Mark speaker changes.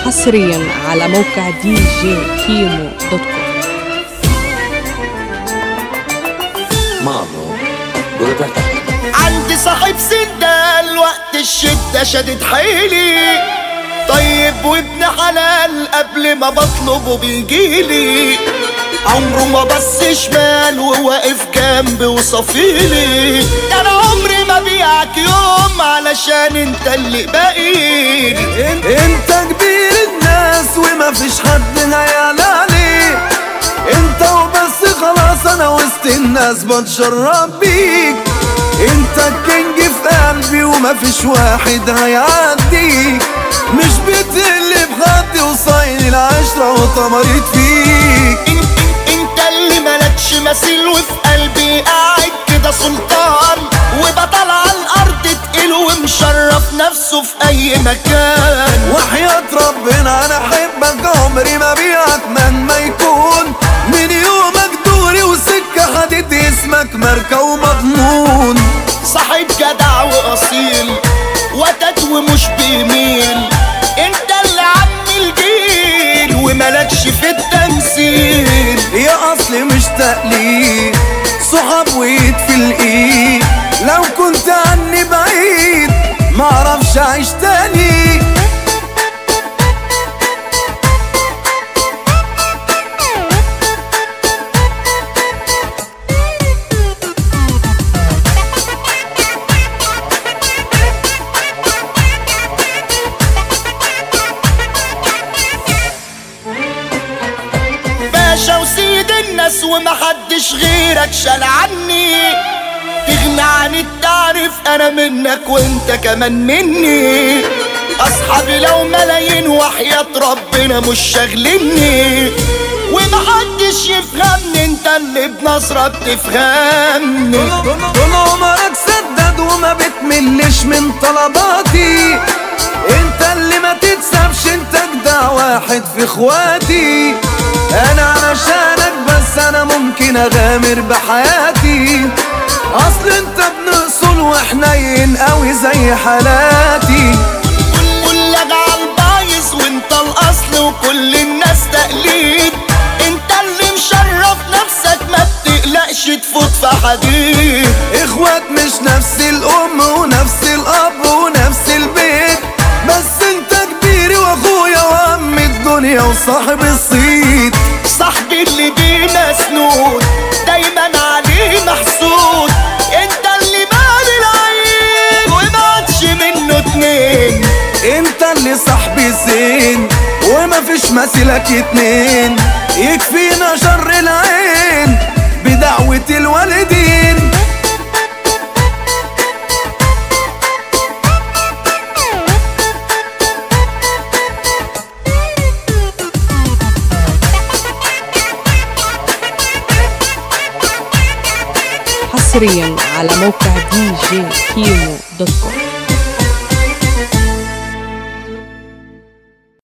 Speaker 1: حصريا على موقع دي جي كيمو دوت كوم
Speaker 2: مامو Guarda
Speaker 3: عندي صاحب سندال وقت الشدة شدد حيلي طيب وابن حلال قبل ما بطلبه بيجيلي عمره ما بص شمال وواقف جنبي وصفيلي ده انا عمري ما بيعك يوم علشان انت اللي باقيلي
Speaker 4: انت كبير الناس وما فيش حد هيعلى عليك انت وبس خلاص انا وسط الناس بتشرب بيك انت الكينج في قلبي وما فيش واحد هيعديك مش بتقلب حد وصاين العشرة وطمرت فيك
Speaker 3: انت, انت اللي ملكش مثيل وفي قلبي قاعد كده سلطان وبطل على الارض تقيل ومشرف نفسه في اي مكان
Speaker 4: وحياة ربنا انا احبك عمري ما بيعك مهما يكون من يومك دوري وسكة حديد اسمك ماركة ومضمون
Speaker 3: صاحب جدع واصيل وتد ومش بيميل انت اللي عم الجيل وملكش في التمثيل
Speaker 4: يا اصلي مش تقليد صحاب وايد في الايد لو كنت عني بعيد معرفش اعيش تاني
Speaker 3: باشا وسيد الناس ومحدش غيرك شال عني تغنى عن التعريف انا منك وانت كمان مني اصحابي لو ملايين وحياة ربنا مش شاغلني ومحدش يفهمني انت اللي بنظرة بتفهمني
Speaker 4: طول عمرك سدد وما بتملش من طلباتي انت اللي ما تتسابش انت اجدع واحد في اخواتي انا علشانك بس انا ممكن اغامر بحياتي اصل انت ابن اصول وحنين قوي زي حالاتي
Speaker 3: كل على البايظ وانت الاصل وكل الناس تقليد انت اللي مشرف نفسك ما بتقلقش تفوت في حديد
Speaker 4: اخوات مش نفس الام ونفس الاب ونفس البيت بس انت كبيري واخويا وام الدنيا وصاحب الصيت
Speaker 3: صاحبي اللي بينا سنود دايما عليه محسود انت اللي مال العين وما عادش منه اتنين
Speaker 4: انت اللي صاحبي زين وما فيش مثلك اتنين يكفينا شر العين بدعوة الوالدين
Speaker 1: حصريا على موقع دي جي كيمو دوت كوم